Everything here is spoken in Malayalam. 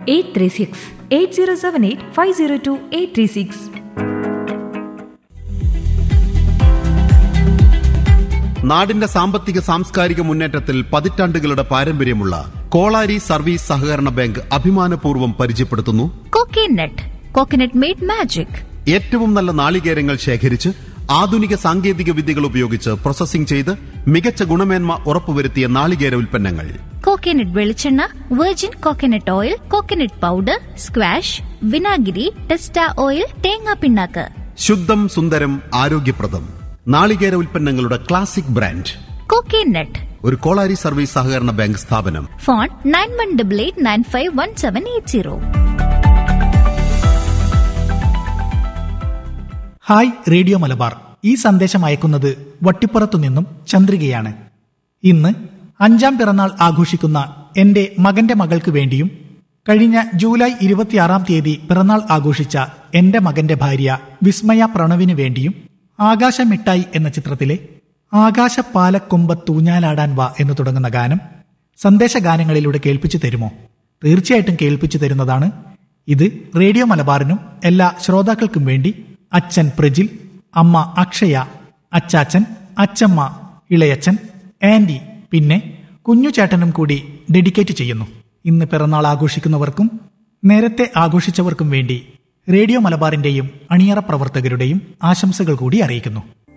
eight three six eight zero seven eight five zero two eight three six നാടിന്റെ സാമ്പത്തിക സാംസ്കാരിക മുന്നേറ്റത്തിൽ പതിറ്റാണ്ടുകളുടെ പാരമ്പര്യമുള്ള കോളാരി സർവീസ് സഹകരണ ബാങ്ക് അഭിമാനപൂർവ്വം പരിചയപ്പെടുത്തുന്നു കോക്കനട്ട് കോക്കനട്ട് മെയ്ഡ് മാജിക് ഏറ്റവും നല്ല നാളികേരങ്ങൾ ശേഖരിച്ച് ആധുനിക സാങ്കേതിക വിദ്യകൾ ഉപയോഗിച്ച് പ്രോസസ്സിംഗ് ചെയ്ത് മികച്ച ഗുണമേന്മ ഉറപ്പുവരുത്തിയ നാളികേര ഉൽപ്പന്നങ്ങൾ കോക്കനട്ട് വെളിച്ചെണ്ണ virgin coconut oil coconut powder squash വിനാഗിരി ടെസ്റ്റ ഓയിൽ തേങ്ങാ പിണ്ണാക്ക് ശുദ്ധം സുന്ദരം ആരോഗ്യപ്രദം നാളികേര ഉൽപ്പന്നങ്ങളുടെ ക്ലാസിക് ബ്രാൻഡ് കോക്കനട്ട് ഒരു കോളാരി സർവീസ് സഹകരണ ബാങ്ക് സ്ഥാപനം phone nine one double eight nine five one seven eight zero hi radio Malabar ഈ സന്ദേശം അയക്കുന്നത് വട്ടിപ്പുറത്തു നിന്നും ചന്ദ്രികയാണ് ഇന്ന് അഞ്ചാം പിറന്നാൾ ആഘോഷിക്കുന്ന എന്റെ മകന്റെ മകൾക്ക് വേണ്ടിയും കഴിഞ്ഞ ജൂലൈ ഇരുപത്തിയാറാം തീയതി പിറന്നാൾ ആഘോഷിച്ച എന്റെ മകന്റെ ഭാര്യ വിസ്മയ പ്രണവിന് വേണ്ടിയും ആകാശമിട്ടായി എന്ന ചിത്രത്തിലെ ആകാശപ്പാലക്കൊമ്പത്തൂഞ്ഞാലാടാൻ വാ എന്ന് തുടങ്ങുന്ന ഗാനം സന്ദേശഗാനങ്ങളിലൂടെ കേൾപ്പിച്ചു തരുമോ തീർച്ചയായിട്ടും കേൾപ്പിച്ചു തരുന്നതാണ് ഇത് റേഡിയോ മലബാറിനും എല്ലാ ശ്രോതാക്കൾക്കും വേണ്ടി അച്ഛൻ പ്രജിൽ അമ്മ അക്ഷയ അച്ചാച്ചൻ അച്ചമ്മ ഇളയച്ചൻ ആൻഡി പിന്നെ കുഞ്ഞു ചേട്ടനും കൂടി ഡെഡിക്കേറ്റ് ചെയ്യുന്നു ഇന്ന് പിറന്നാൾ ആഘോഷിക്കുന്നവർക്കും നേരത്തെ ആഘോഷിച്ചവർക്കും വേണ്ടി റേഡിയോ മലബാറിന്റെയും അണിയറ പ്രവർത്തകരുടെയും ആശംസകൾ കൂടി അറിയിക്കുന്നു